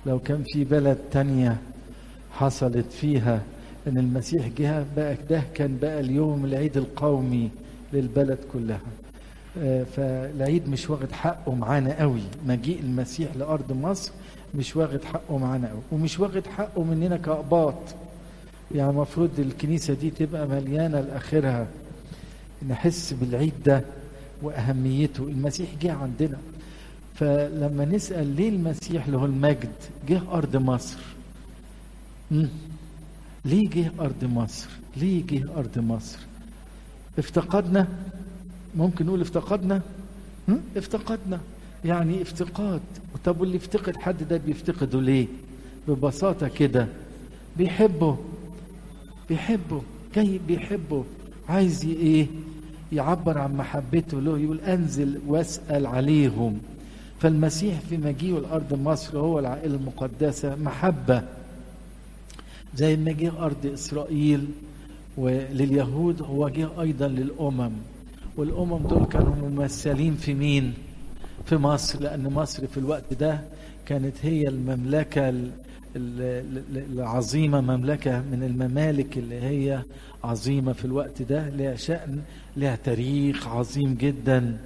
لو كان في بلد تانية حصلت فيها ان المسيح جه بقى ده كان بقى اليوم العيد القومي للبلد كلها آه، فالعيد مش واخد حقه معانا قوي مجيء المسيح لارض مصر مش واخد حقه معانا قوي ومش واخد حقه مننا كأقباط يعني المفروض الكنيسه دي تبقى مليانه لاخرها نحس بالعيد ده واهميته المسيح جه عندنا فلما نسال ليه المسيح له المجد جه ارض مصر مم. ليه جه ارض مصر ليه جه ارض مصر افتقدنا ممكن نقول افتقدنا هم؟ افتقدنا يعني افتقاد طب واللي يفتقد حد ده بيفتقده ليه ببساطة كده بيحبه بيحبه جاي بيحبه عايز ي- ايه يعبر عن محبته له يقول انزل واسأل عليهم فالمسيح في مجيئه الارض مصر هو العائلة المقدسة محبة زي ما جه ارض اسرائيل ولليهود هو جه ايضا للامم والامم دول كانوا ممثلين في مين في مصر لان مصر في الوقت ده كانت هي المملكه ال- ال- ال- العظيمه مملكه من الممالك اللي هي عظيمه في الوقت ده لها شان لها تاريخ عظيم جدا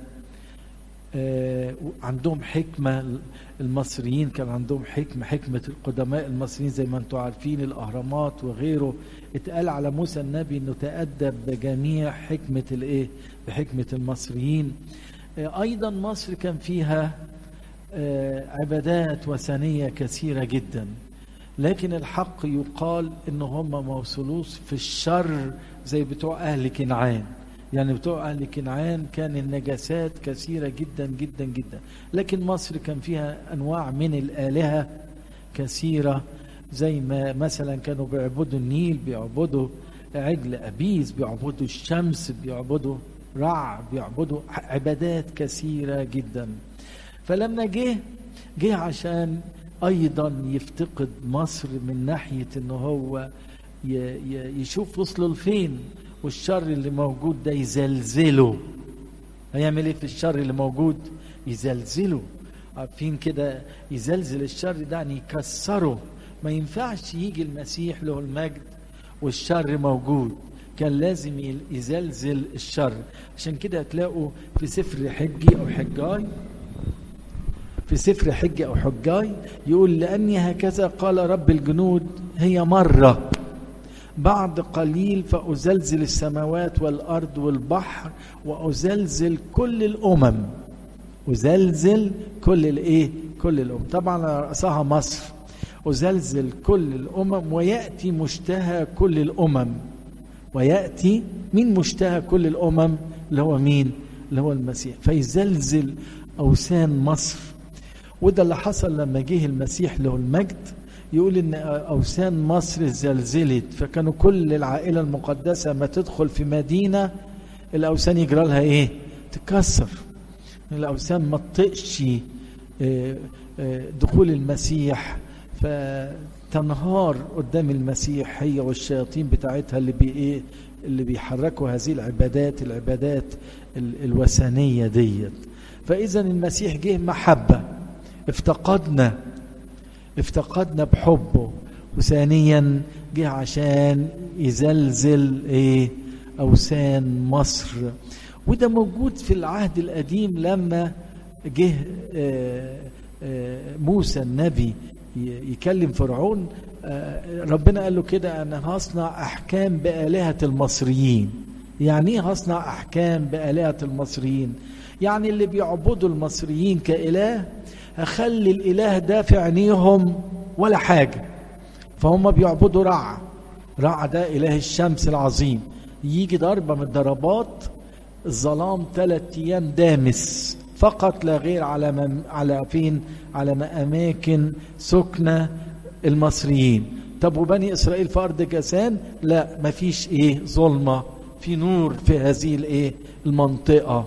آه، عندهم حكمة المصريين كان عندهم حكمة حكمة القدماء المصريين زي ما انتم عارفين الأهرامات وغيره اتقال على موسى النبي انه تأدب بجميع حكمة الايه بحكمة المصريين آه، أيضا مصر كان فيها آه، عبادات وثنية كثيرة جدا لكن الحق يقال ان هم ما وصلوش في الشر زي بتوع اهل كنعان يعني بتوع اهل كنعان كان النجاسات كثيره جدا جدا جدا لكن مصر كان فيها انواع من الالهه كثيره زي ما مثلا كانوا بيعبدوا النيل بيعبدوا عجل ابيز بيعبدوا الشمس بيعبدوا رع بيعبدوا عبادات كثيره جدا فلما جه جه عشان ايضا يفتقد مصر من ناحيه ان هو ي- ي- يشوف وصلوا لفين والشر اللي موجود ده يزلزله هيعمل ايه في الشر اللي موجود يزلزله عارفين كده يزلزل الشر ده يعني يكسره ما ينفعش يجي المسيح له المجد والشر موجود كان لازم ي- يزلزل الشر عشان كده هتلاقوا في سفر حجي او حجاي في سفر حج أو حجاي يقول لأني هكذا قال رب الجنود هي مرة بعد قليل فأزلزل السماوات والأرض والبحر وأزلزل كل الأمم أزلزل كل الإيه كل الأمم طبعا على رأسها مصر أزلزل كل الأمم ويأتي مشتهى كل الأمم ويأتي مين مشتهى كل الأمم اللي هو مين اللي هو المسيح فيزلزل أوثان مصر وده اللي حصل لما جه المسيح له المجد يقول ان اوثان مصر زلزلت فكانوا كل العائله المقدسه ما تدخل في مدينه الاوثان يجرى لها ايه؟ تكسر الاوثان ما تطقش آه، آه، دخول المسيح فتنهار قدام المسيح هي والشياطين بتاعتها اللي بي ايه اللي بيحركوا هذه العبادات العبادات ال- الوثنيه ديت فاذا المسيح جه محبه افتقدنا افتقدنا بحبه وثانيا جه عشان يزلزل ايه اوثان مصر وده موجود في العهد القديم لما جه آه، آه، موسى النبي ي- يكلم فرعون آه، ربنا قال له كده انا هصنع احكام بالهه المصريين يعني ايه هصنع احكام بالهه المصريين يعني اللي بيعبدوا المصريين كاله هخلي الاله ده في عينيهم ولا حاجه فهم بيعبدوا رع رع ده اله الشمس العظيم يجي ضربه من الضربات الظلام ثلاث ايام دامس فقط لا غير على مم على فين على ما اماكن سكنى المصريين طب وبني اسرائيل في ارض جسان لا مفيش ايه ظلمه في نور في هذه الايه المنطقه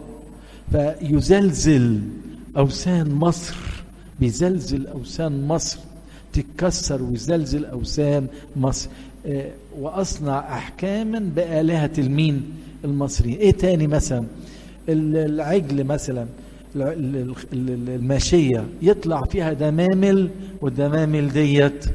فيزلزل اوثان مصر بيزلزل اوثان مصر تتكسر ويزلزل اوثان مصر آه، واصنع احكاما بالهه المين المصريين ايه تاني مثلا ال- العجل مثلا الماشية يطلع فيها دمامل والدمامل ديت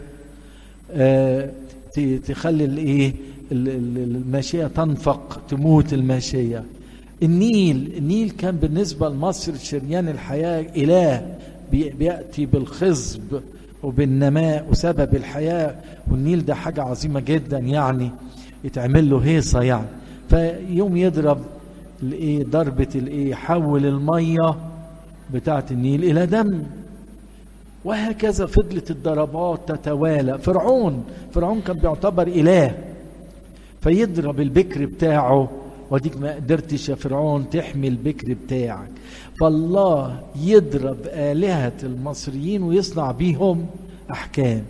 تخلي الايه الماشية تنفق تموت الماشية النيل النيل كان بالنسبة لمصر شريان الحياة إله بيأتي بالخصب وبالنماء وسبب الحياة والنيل ده حاجة عظيمة جدا يعني يتعمل له هيصة يعني فيوم يضرب الايه ضربة الايه حول المية بتاعة النيل إلى دم وهكذا فضلت الضربات تتوالى فرعون فرعون كان بيعتبر إله فيضرب البكر بتاعه وديك ما قدرتش يا فرعون تحمي البكر بتاعك فالله يضرب آلهة المصريين ويصنع بيهم أحكام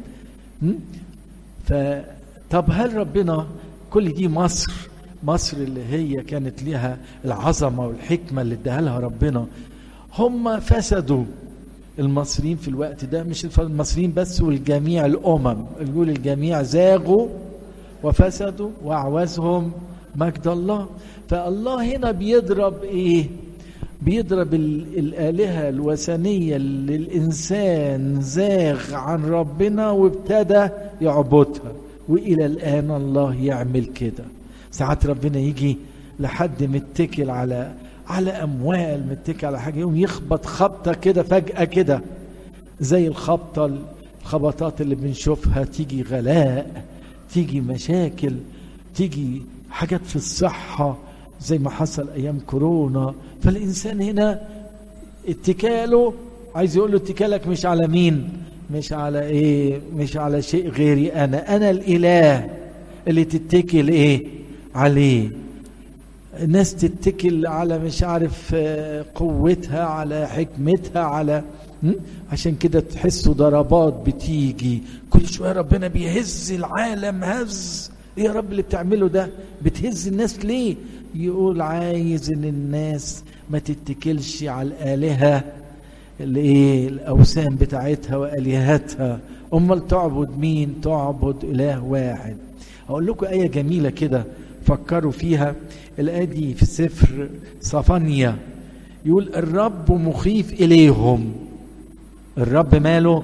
فطب هل ربنا كل دي مصر مصر اللي هي كانت لها العظمة والحكمة اللي اداها لها ربنا هم فسدوا المصريين في الوقت ده مش المصريين بس والجميع الأمم يقول الجميع زاغوا وفسدوا وأعوزهم مجد الله فالله هنا بيضرب ايه بيضرب الآلهة الوثنية اللي الإنسان زاغ عن ربنا وابتدى يعبدها وإلى الآن الله يعمل كده ساعات ربنا يجي لحد متكل على على أموال متكل على حاجة يوم يخبط خبطة كده فجأة كده زي الخبطة الخبطات اللي بنشوفها تيجي غلاء تيجي مشاكل تيجي حاجات في الصحة زي ما حصل أيام كورونا فالإنسان هنا اتكاله عايز يقول له اتكالك مش على مين مش على ايه مش على شيء غيري انا انا الاله اللي تتكل ايه عليه الناس تتكل على مش عارف قوتها على حكمتها على عشان كده تحسوا ضربات بتيجي كل شويه ربنا بيهز العالم هز ايه يا رب اللي بتعمله ده بتهز الناس ليه يقول عايز ان الناس ما تتكلش على الالهه الايه الاوثان بتاعتها والهتها امال تعبد مين تعبد اله واحد اقول لكم ايه جميله كده فكروا فيها الايه دي في سفر صفانيا يقول الرب مخيف اليهم الرب ماله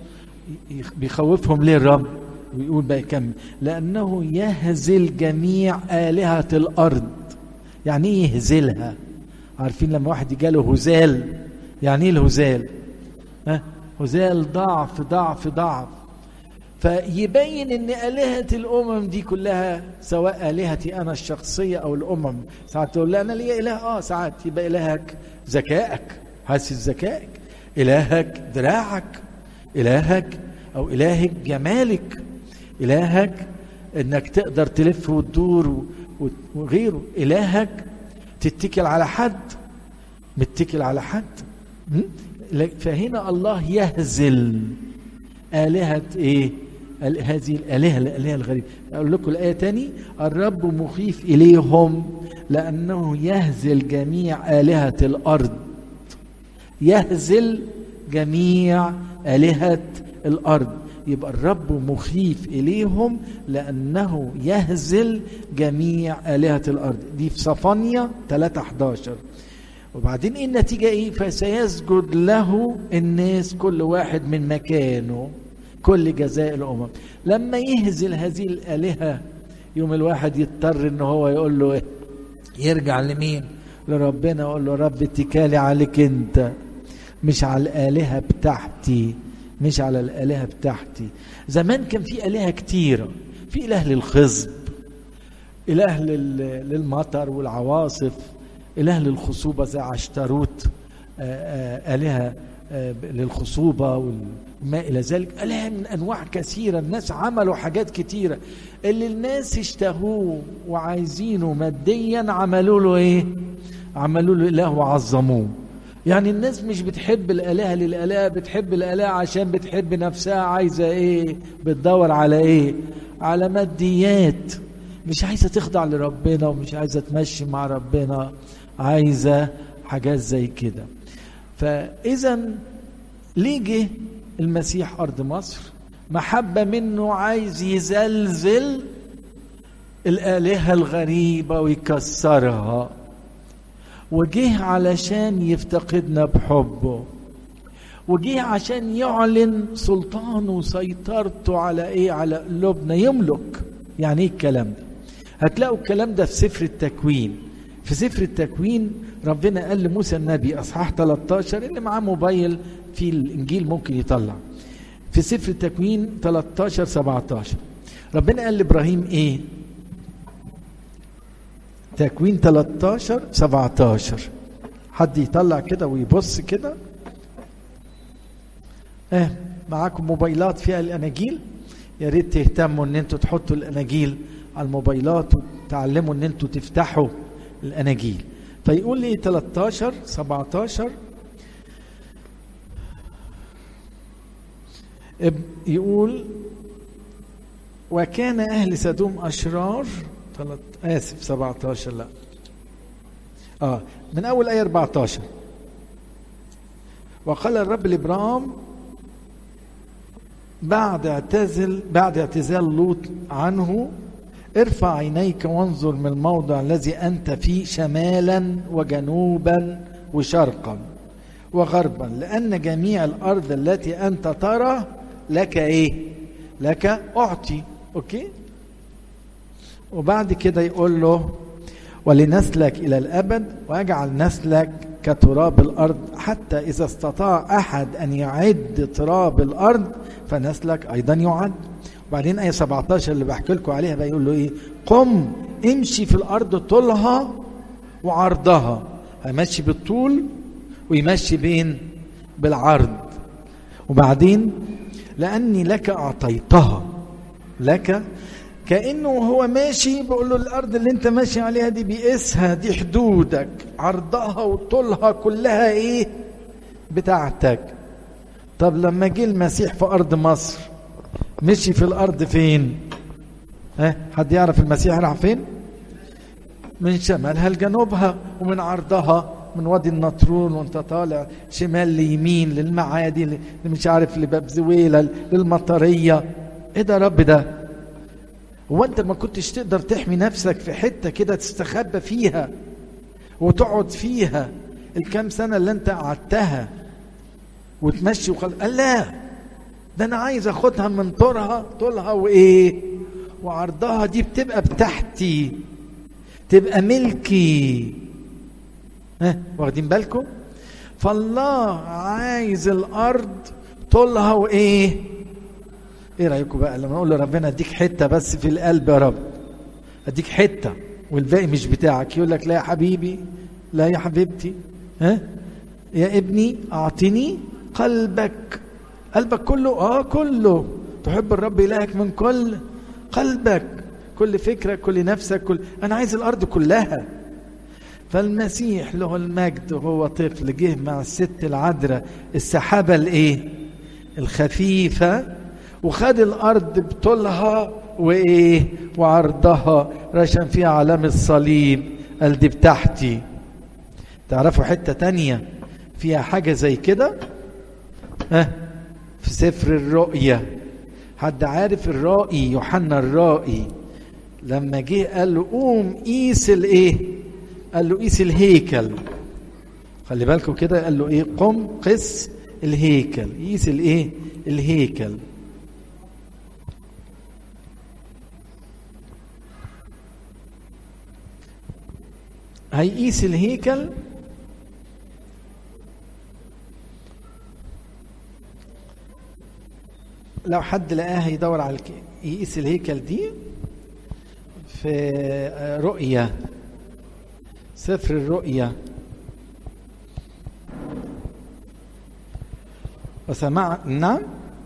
بيخوفهم ليه الرب ويقول بقى كم لأنه يهزل جميع آلهة الأرض يعني ايه يهزلها عارفين لما واحد يجاله هزال يعني ايه الهزال ها هزال ضعف ضعف ضعف فيبين ان آلهة الأمم دي كلها سواء آلهتي أنا الشخصية أو الأمم ساعات تقول لا أنا ليا إله آه ساعات يبقى إلهك ذكائك حاسس ذكائك إلهك ذراعك إلهك أو إلهك جمالك إلهك إنك تقدر تلف وتدور وغيره إلهك تتكل على حد متكل على حد فهنا الله يهزل آلهة إيه هذه الآلهة الآلهة الغريبة أقول لكم الآية تاني الرب مخيف إليهم لأنه يهزل جميع آلهة الأرض يهزل جميع آلهة الأرض يبقى الرب مخيف إليهم لأنه يهزل جميع آلهة الأرض دي في صفانيا 3 11 وبعدين ايه النتيجة ايه فسيسجد له الناس كل واحد من مكانه كل جزاء الأمم لما يهزل هذه الآلهة يوم الواحد يضطر ان هو يقول له ايه يرجع لمين لربنا يقول له رب اتكالي عليك انت مش على الآلهة بتاعتي مش على الآلهة بتاعتي زمان كان في آلهة كتيرة في إله للخصب إله للمطر والعواصف إله للخصوبة زي عشتروت آلهة للخصوبة وما إلى ذلك آلهة من أنواع كثيرة الناس عملوا حاجات كتيرة اللي الناس اشتهوه وعايزينه ماديا عملوا له إيه عملوا له إله وعظموه يعني الناس مش بتحب الآلهة للآلهة بتحب الآلهة عشان بتحب نفسها عايزة إيه بتدور على إيه على ماديات مش عايزة تخضع لربنا ومش عايزة تمشي مع ربنا عايزة حاجات زي كده فإذا ليه جه المسيح أرض مصر محبة منه عايز يزلزل الآلهة الغريبة ويكسرها وجه علشان يفتقدنا بحبه وجه عشان يعلن سلطانه وسيطرته على ايه على قلوبنا يملك يعني ايه الكلام ده هتلاقوا الكلام ده في سفر التكوين في سفر التكوين ربنا قال لموسى النبي اصحاح 13 اللي معاه موبايل في الانجيل ممكن يطلع في سفر التكوين 13 17 ربنا قال لابراهيم ايه تكوين 13 17 حد يطلع كده ويبص كده اه معاكم موبايلات فيها الاناجيل يا ريت تهتموا ان انتوا تحطوا الاناجيل على الموبايلات وتعلموا ان انتوا تفتحوا الاناجيل فيقول لي 13 17 يقول وكان اهل سدوم اشرار تلت... اسف 17 لا اه من اول ايه 14 وقال الرب لابرام بعد اعتزل بعد اعتزال لوط عنه ارفع عينيك وانظر من الموضع الذي انت فيه شمالا وجنوبا وشرقا وغربا لان جميع الارض التي انت ترى لك ايه لك اعطي اوكي وبعد كده يقول له ولنسلك الى الابد واجعل نسلك كتراب الارض حتى اذا استطاع احد ان يعد تراب الارض فنسلك ايضا يعد وبعدين ايه 17 اللي بحكي لكم عليها بقى يقول له ايه قم امشي في الارض طولها وعرضها هيمشي بالطول ويمشي بين بالعرض وبعدين لاني لك اعطيتها لك كانه هو ماشي بيقول له الارض اللي انت ماشي عليها دي بيقيسها دي حدودك عرضها وطولها كلها ايه بتاعتك طب لما جه المسيح في ارض مصر مشي في الارض فين ها حد يعرف المسيح راح فين من شمالها لجنوبها ومن عرضها من وادي النطرون وانت طالع شمال ليمين للمعادي اللي مش عارف لباب زويلة للمطرية ايه ده رب ده هو انت ما كنتش تقدر تحمي نفسك في حتة كده تستخبى فيها وتقعد فيها الكام سنة اللي انت قعدتها وتمشي وخل... قال لا ده انا عايز اخدها من طولها طولها وايه وعرضها دي بتبقى بتاعتي تبقى ملكي ها واخدين بالكم فالله عايز الارض طولها وايه ايه رايكم بقى لما نقول لربنا اديك حته بس في القلب يا رب اديك حته والباقي مش بتاعك يقول لك لا يا حبيبي لا يا حبيبتي ها يا ابني اعطني قلبك قلبك كله اه كله تحب الرب الهك من كل قلبك كل فكرك كل نفسك كل انا عايز الارض كلها فالمسيح له المجد وهو طفل جه مع الست العذراء السحابه الايه الخفيفه وخد الارض بطولها وايه وعرضها رشم فيها علام الصليب قال دي بتاعتي تعرفوا حته تانية فيها حاجه زي كده ها في سفر الرؤيا حد عارف الرائي يوحنا الرائي لما جه قال له قوم قيس الايه قال له قيس الهيكل خلي بالكم كده قال له ايه قم قس الهيكل قيس الايه الهيكل هيقيس الهيكل لو حد لقاها يدور على الك... يقيس الهيكل دي في رؤية سفر الرؤيا وسمع نعم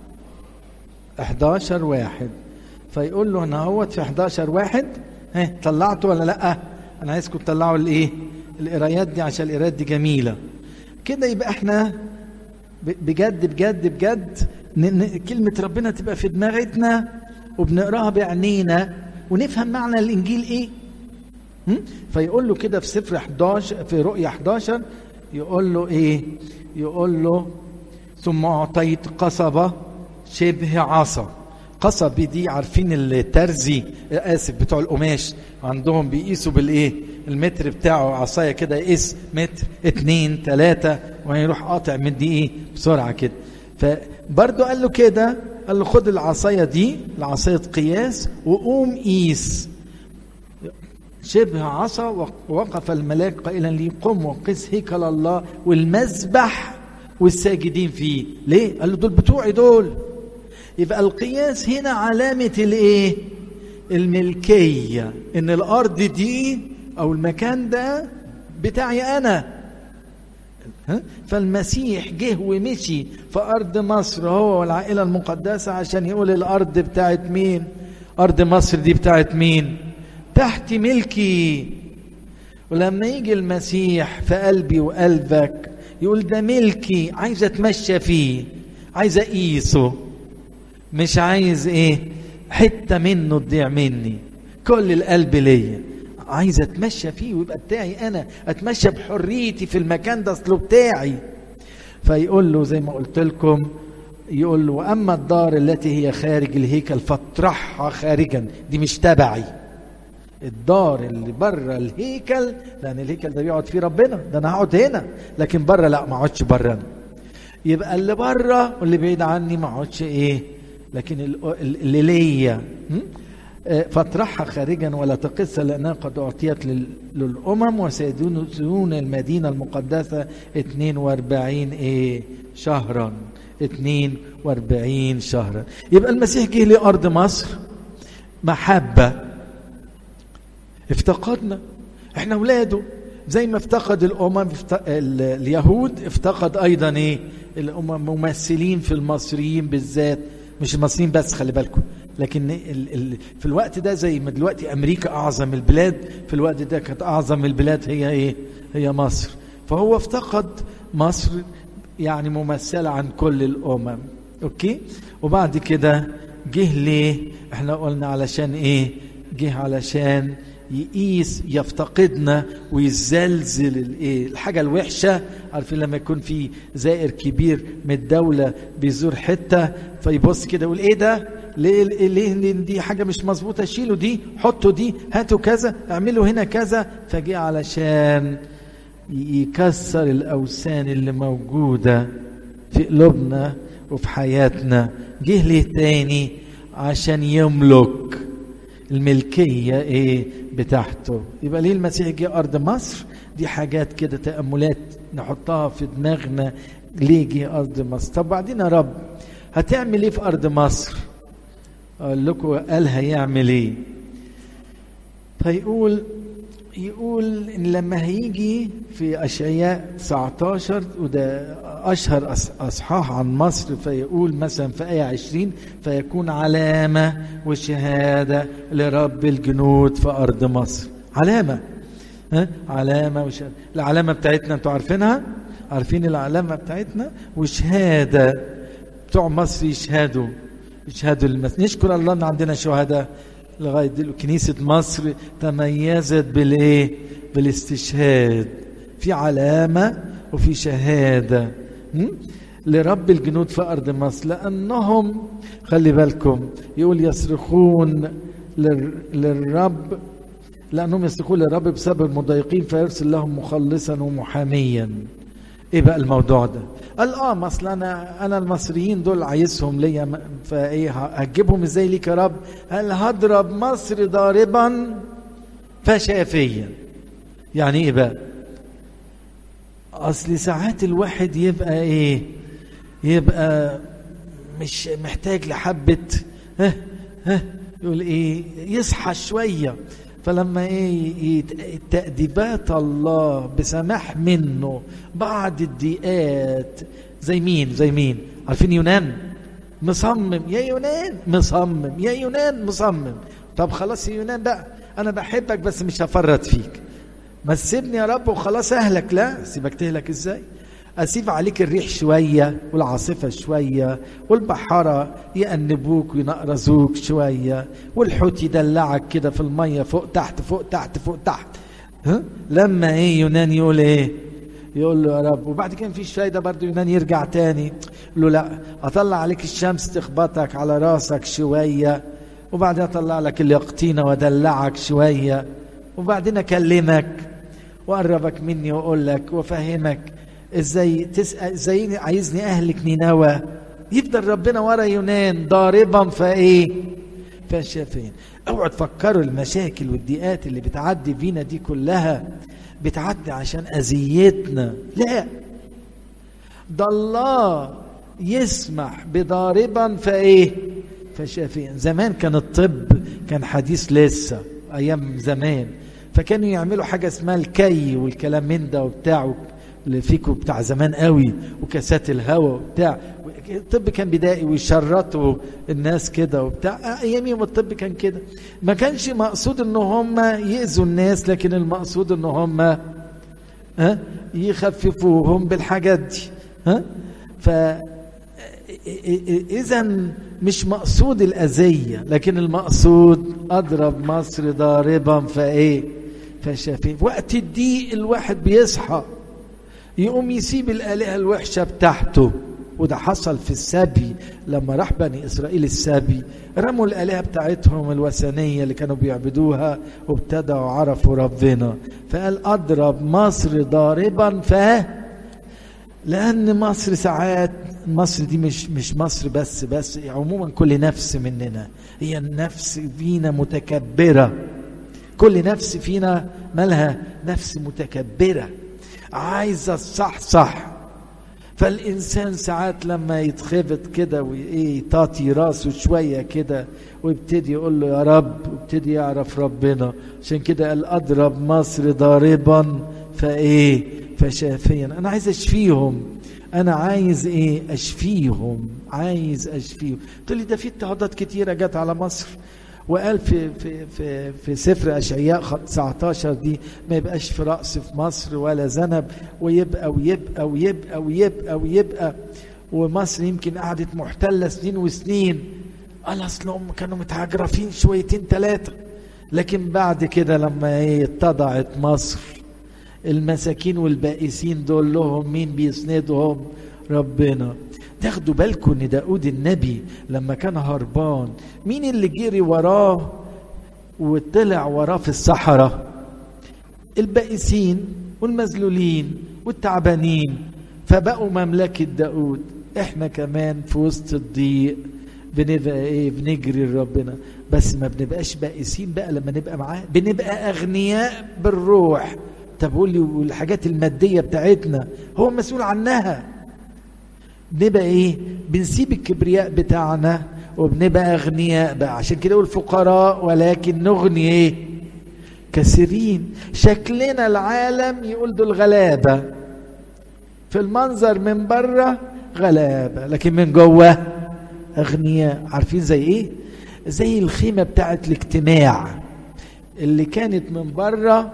11 واحد فيقول له انا هوت في 11 واحد ها طلعته ولا لا انا عايزكم تطلعوا الايه القرايات دي عشان القرايات دي جميله كده يبقى احنا بجد بجد بجد كلمة ربنا تبقى في دماغتنا وبنقراها بعينينا ونفهم معنى الإنجيل إيه فيقول له كده في سفر 11 في رؤية 11 يقول له إيه يقول له ثم أعطيت قصبة شبه عصا قصب دي عارفين الترزي آسف بتوع القماش عندهم بيقيسوا بالإيه المتر بتاعه عصايه كده يقيس متر اتنين تلاته وهيروح قاطع من دي ايه بسرعه كده فبرضه قال له كده قال له خد العصايه دي العصايه قياس وقوم قيس شبه عصا وقف الملاك قائلا لي قم وقس هيكل الله والمذبح والساجدين فيه ليه قال له دول بتوعي دول يبقى القياس هنا علامة الايه الملكية ان الارض دي او المكان ده بتاعي انا فالمسيح جه ومشي في ارض مصر هو والعائلة المقدسة عشان يقول الارض بتاعت مين ارض مصر دي بتاعت مين تحت ملكي ولما يجي المسيح في قلبي وقلبك يقول ده ملكي عايز اتمشى فيه عايز اقيسه مش عايز ايه حته منه تضيع مني كل القلب ليا عايز اتمشى فيه ويبقى بتاعي انا اتمشى بحريتي في المكان ده اصله بتاعي فيقول له زي ما قلت لكم يقول له واما الدار التي هي خارج الهيكل فاطرحها خارجا دي مش تبعي الدار اللي بره الهيكل لان الهيكل ده بيقعد فيه ربنا ده انا هقعد هنا لكن بره لا ما اقعدش بره انا يبقى اللي بره واللي بعيد عني ما اقعدش ايه لكن اللي ليا فاطرحها خارجا ولا تقص لانها قد اعطيت للامم وسيدون المدينه المقدسه 42 ايه شهرا 42 شهرا يبقى المسيح جه لارض مصر محبه افتقدنا احنا اولاده زي ما افتقد الامم افتق... اليهود افتقد ايضا ايه الامم ممثلين في المصريين بالذات مش المصريين بس خلي بالكم لكن ال... ال... في الوقت ده زي ما دلوقتي امريكا اعظم البلاد في الوقت ده كانت اعظم البلاد هي ايه هي مصر فهو افتقد مصر يعني ممثله عن كل الامم اوكي وبعد كده جه ليه احنا قلنا علشان ايه جه علشان يقيس يفتقدنا ويزلزل الايه الحاجه الوحشه عارفين لما يكون في زائر كبير من الدوله بيزور حته فيبص كده يقول ايه ده ليه ليه دي حاجه مش مظبوطه شيلوا دي حطوا دي هاتوا كذا اعملوا هنا كذا فجه علشان يكسر الاوثان اللي موجوده في قلوبنا وفي حياتنا جه ليه تاني عشان يملك الملكية ايه بتاعته يبقى ليه المسيح جه أرض مصر دي حاجات كده تأملات نحطها في دماغنا ليه جه أرض مصر طب بعدين يا رب هتعمل ايه في أرض مصر أقول لكم قال هيعمل ايه فيقول يقول إن لما هيجي في أشعياء 19 وده أشهر أصحاح عن مصر فيقول مثلا في آية 20 فيكون علامة وشهادة لرب الجنود في أرض مصر علامة ها؟ علامة وشهادة العلامة بتاعتنا أنتوا عارفينها عارفين العلامة بتاعتنا وشهادة بتوع مصر يشهدوا يشهدوا المسيح نشكر الله ان عندنا شهداء لغايه دلوقتي كنيسه مصر تميزت بالايه بالاستشهاد في علامه وفي شهاده م? لرب الجنود في ارض مصر لانهم خلي بالكم يقول يصرخون لل- للرب لانهم يصرخون للرب بسبب المضايقين فيرسل لهم مخلصا ومحاميا ايه بقى الموضوع ده قال اه ما اصل انا انا المصريين دول عايزهم ليا م- فايه ه- هتجيبهم ازاي ليك يا رب قال هضرب مصر ضاربا فشافيا يعني ايه بقى اصل ساعات الواحد يبقى ايه يبقى مش محتاج لحبة ها ها يقول ايه يصحى شوية فلما ايه يت- تأديبات الله بسماح منه بعض الضيقات زي مين زي مين عارفين يونان مصمم يا يونان مصمم يا يونان مصمم طب خلاص يا يونان بقى انا بحبك بس مش هفرط فيك ما تسيبني يا رب وخلاص اهلك لا سيبك تهلك ازاي اسيب عليك الريح شويه والعاصفه شويه والبحاره يأنبوك وينقرزوك شويه والحوت يدلعك كده في الميه فوق تحت فوق تحت فوق تحت ها لما ايه يونان يقول ايه يقول له يا رب وبعد كده مفيش فايده برضه يونان يرجع تاني يقول له لا اطلع عليك الشمس تخبطك على راسك شويه وبعدين اطلع لك اليقطينه وادلعك شويه وبعدين اكلمك واقربك مني واقول لك وافهمك ازاي تسال ازاي عايزني اهلك نينوى يفضل ربنا ورا يونان ضاربا فايه فشافين اوعوا تفكروا المشاكل والضيقات اللي بتعدي فينا دي كلها بتعدي عشان اذيتنا لا ده الله يسمح بضاربا فايه فشافين زمان كان الطب كان حديث لسه ايام زمان فكانوا يعملوا حاجه اسمها الكي والكلام من ده وبتاع اللي فيكم بتاع زمان قوي وكاسات الهواء وبتاع الطب كان بدائي ويشرطوا الناس كده وبتاع اياميهم الطب كان كده ما كانش مقصود ان هم يأذوا الناس لكن المقصود ان هم ها يخففوهم بالحاجات دي ها ف اذا مش مقصود الاذيه لكن المقصود اضرب مصر ضاربا فايه فشافين وقت الضيق الواحد بيصحى يقوم يسيب الالهه الوحشه بتاعته وده حصل في السبي لما راح بني اسرائيل السبي رموا الالهه بتاعتهم الوثنيه اللي كانوا بيعبدوها وابتدعوا عرفوا ربنا فقال اضرب مصر ضاربا ف لان مصر ساعات مصر دي مش مش مصر بس بس عموما كل نفس مننا هي النفس فينا متكبره كل نفس فينا مالها نفس متكبره عايزه الصح صح فالانسان ساعات لما يتخبط كده وايه يطاطي راسه شويه كده ويبتدي يقول له يا رب ويبتدي يعرف ربنا عشان كده قال اضرب مصر ضاربا فايه فشافيا انا عايز اشفيهم انا عايز ايه اشفيهم عايز اشفيهم تقول لي ده في اضطهادات كتيره جت على مصر وقال في في في في سفر اشعياء 19 دي ما يبقاش في رأس في مصر ولا ذنب ويبقى ويبقى ويبقى ويبقى ويبقى ومصر يمكن قعدت محتله سنين وسنين قال اصلهم كانوا متعجرفين شويتين ثلاثه لكن بعد كده لما ايه اتضعت مصر المساكين والبائسين دول لهم مين بيسندهم ربنا تاخدوا بالكم ان داود النبي لما كان هربان مين اللي جري وراه وطلع وراه في الصحراء البائسين والمذلولين والتعبانين فبقوا مملكة داود احنا كمان في وسط الضيق بنبقى ايه بنجري لربنا بس ما بنبقاش بائسين بقى لما نبقى معاه بنبقى اغنياء بالروح طب قول لي والحاجات المادية بتاعتنا هو مسؤول عنها بنبقى ايه بنسيب الكبرياء بتاعنا وبنبقى اغنياء بقى عشان كده يقول فقراء ولكن نغني ايه كثيرين شكلنا العالم يقول دول غلابة في المنظر من بره غلابة لكن من جوه اغنياء عارفين زي ايه زي الخيمة بتاعت الاجتماع اللي كانت من بره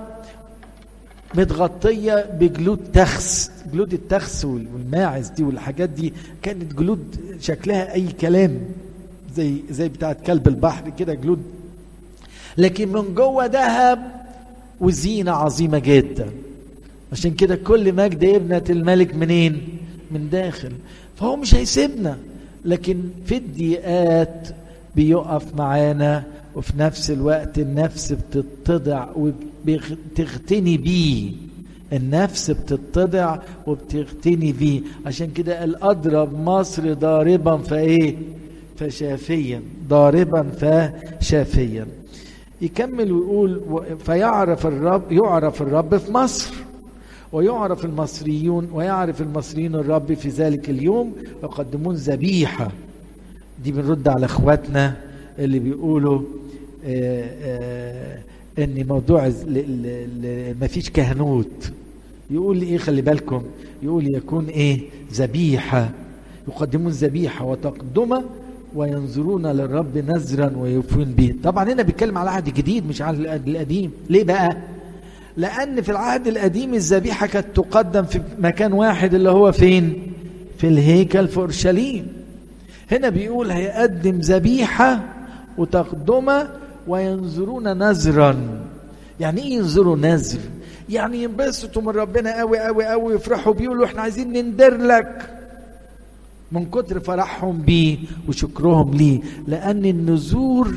متغطية بجلود تخس جلود التخس والماعز دي والحاجات دي كانت جلود شكلها أي كلام زي زي بتاعت كلب البحر كده جلود لكن من جوه ذهب وزينة عظيمة جدا عشان كده كل مجد ابنة الملك منين من داخل فهو مش هيسيبنا لكن في الضيقات بيقف معانا وفي نفس الوقت النفس بتتضع وبتغتني بيه النفس بتتضع وبتغتني بيه عشان كده قال اضرب مصر ضاربا فايه فشافيا ضاربا فشافيا يكمل ويقول فيعرف الرب يعرف الرب في مصر ويعرف المصريون ويعرف المصريين الرب في ذلك اليوم يقدمون ذبيحه دي بنرد على اخواتنا اللي بيقولوا آآ آآ ان موضوع ما فيش كهنوت يقول ايه خلي بالكم يقول يكون ايه ذبيحه يقدمون ذبيحه وتقدمه وينظرون للرب نذرا ويوفون به طبعا هنا بيتكلم على عهد جديد مش على العهد القديم ليه بقى لان في العهد القديم الذبيحه كانت تقدم في مكان واحد اللي هو فين في الهيكل في اورشليم هنا بيقول هيقدم ذبيحه وتقدمه وينظرون نذرا يعني ايه ينظروا نذر يعني ينبسطوا من ربنا قوي قوي قوي يفرحوا بيقولوا احنا عايزين نندر لك من كتر فرحهم بيه وشكرهم ليه لان النذور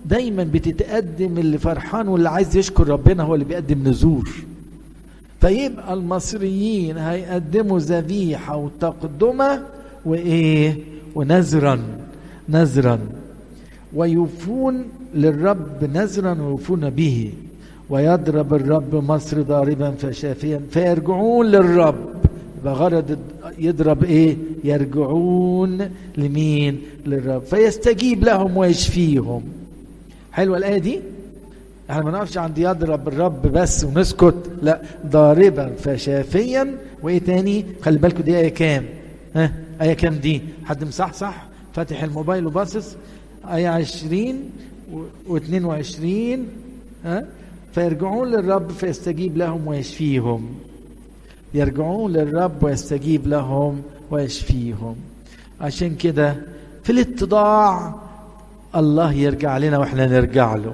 دايما بتتقدم اللي فرحان واللي عايز يشكر ربنا هو اللي بيقدم نذور فيبقى المصريين هيقدموا ذبيحة وتقدمة وإيه ونذرا نذرا ويوفون للرب نذرا ويوفون به ويضرب الرب مصر ضاربا فشافيا فيرجعون للرب يبقى غرض يضرب ايه يرجعون لمين للرب فيستجيب لهم ويشفيهم حلوه الايه دي احنا ما نقفش عند يضرب الرب بس ونسكت لا ضاربا فشافيا وايه تاني خلي بالكم دي ايه كام ها ايه كام دي حد مصحصح فاتح الموبايل وباصص ايه 20 و22 ها فيرجعون للرب فيستجيب لهم ويشفيهم يرجعون للرب ويستجيب لهم ويشفيهم عشان كده في الاتضاع الله يرجع لنا واحنا نرجع له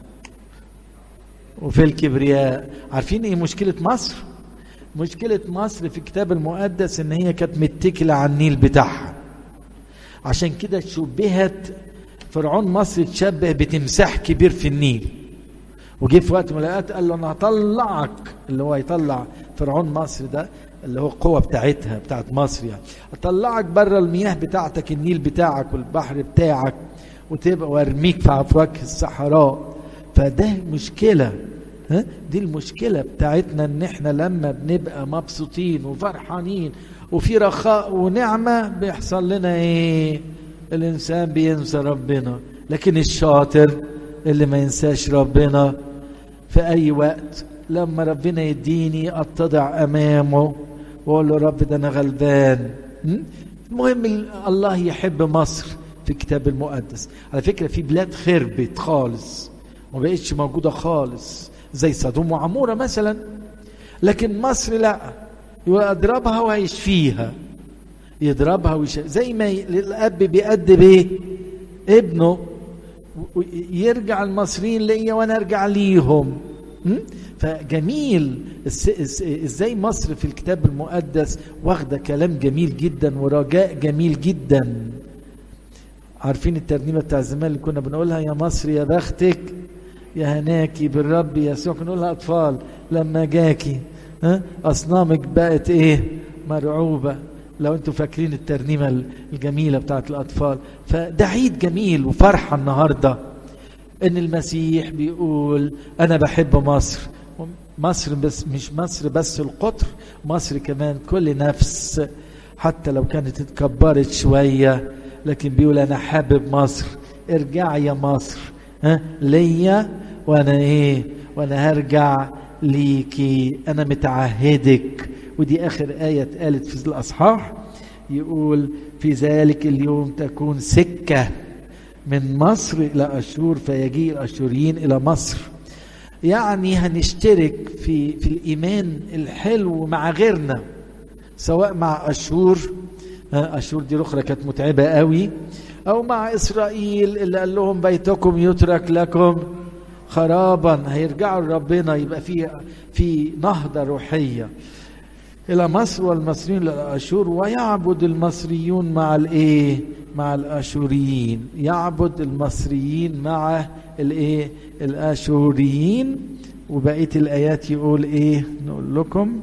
وفي الكبرياء عارفين ايه مشكلة مصر مشكلة مصر في الكتاب المقدس ان هي كانت متكلة على النيل بتاعها عشان كده شبهت فرعون مصر اتشبه بتمساح كبير في النيل وجه في وقت من الاوقات قال له انا هطلعك اللي هو يطلع فرعون مصر ده اللي هو القوه بتاعتها بتاعت مصر يعني اطلعك بره المياه بتاعتك النيل بتاعك والبحر بتاعك وتبقى وارميك في افواك الصحراء فده مشكله ها دي المشكله بتاعتنا ان احنا لما بنبقى مبسوطين وفرحانين وفي رخاء ونعمه بيحصل لنا ايه الانسان بينسى ربنا لكن الشاطر اللي ما ينساش ربنا في اي وقت لما ربنا يديني اتضع امامه واقول له رب ده انا غلبان المهم الله يحب مصر في الكتاب المقدس على فكره في بلاد خربت خالص ما بقتش موجوده خالص زي سدوم وعموره مثلا لكن مصر لا يضربها ويشفيها يضربها ويشفيها زي ما الاب بيأدب ايه ابنه يرجع المصريين ليا وانا ارجع ليهم فجميل ازاي مصر في الكتاب المقدس واخده كلام جميل جدا ورجاء جميل جدا عارفين الترنيمه بتاع زمان اللي كنا بنقولها يا مصر يا بختك يا هناكي بالرب يسوع كنا نقولها اطفال لما جاكي ها اصنامك بقت ايه مرعوبه لو انتوا فاكرين الترنيمه الجميله بتاعت الاطفال فده عيد جميل وفرحه النهارده ان المسيح بيقول انا بحب مصر مصر بس مش مصر بس القطر مصر كمان كل نفس حتى لو كانت اتكبرت شويه لكن بيقول انا حابب مصر ارجع يا مصر ها ليا وانا ايه وانا هرجع ليكي انا متعهدك ودي اخر ايه اتقالت في الاصحاح يقول في ذلك اليوم تكون سكه من مصر الى اشور فيجيء الاشوريين الى مصر يعني هنشترك في في الايمان الحلو مع غيرنا سواء مع اشور اشور دي الاخرى كانت متعبه قوي او مع اسرائيل اللي قال لهم بيتكم يترك لكم خرابا هيرجعوا لربنا يبقى في في نهضه روحيه الى مصر والمصريين للاشور ويعبد المصريون مع الايه مع الاشوريين يعبد المصريين مع الايه الاشوريين وبقيه الايات يقول ايه نقول لكم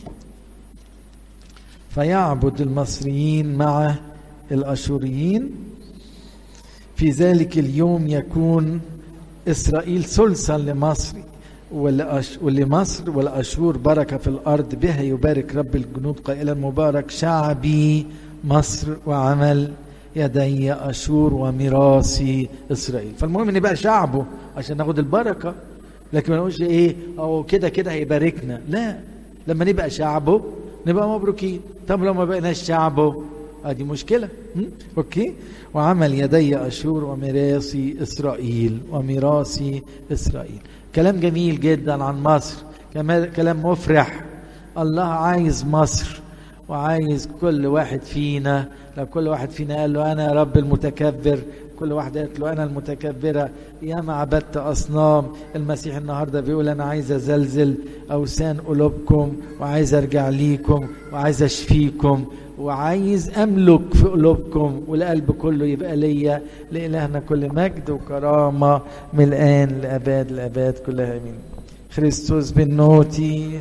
فيعبد المصريين مع الاشوريين في ذلك اليوم يكون اسرائيل ثلثا لمصر ولمصر والاشور بركه في الارض بها يبارك رب الجنود قائلا مبارك شعبي مصر وعمل يدي اشور وميراثي اسرائيل فالمهم ان يبقى شعبه عشان ناخد البركه لكن ما نقولش ايه او كده كده هيباركنا لا لما نبقى شعبه نبقى مبروكين طب لو ما بقيناش شعبه ادي مشكله م? اوكي وعمل يدي اشور وميراثي اسرائيل وميراثي اسرائيل كلام جميل جدا عن مصر كلام مفرح الله عايز مصر وعايز كل واحد فينا لو كل واحد فينا قال له انا يا رب المتكبر كل واحدة قالت له أنا المتكبرة يا ما عبدت أصنام المسيح النهاردة بيقول أنا عايز أزلزل أوسان قلوبكم وعايز أرجع ليكم وعايز أشفيكم وعايز أملك في قلوبكم والقلب كله يبقى ليا لإلهنا كل مجد وكرامة من الآن لأباد الأباد كلها أمين خريستوس بالنوتي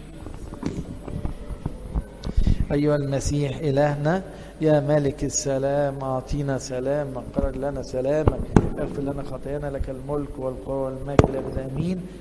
أيها المسيح إلهنا يا مالك السلام أعطينا سلام قرر لنا سلامك اغفر لنا خطايانا لك الملك والقوة والمجد لأبد أمين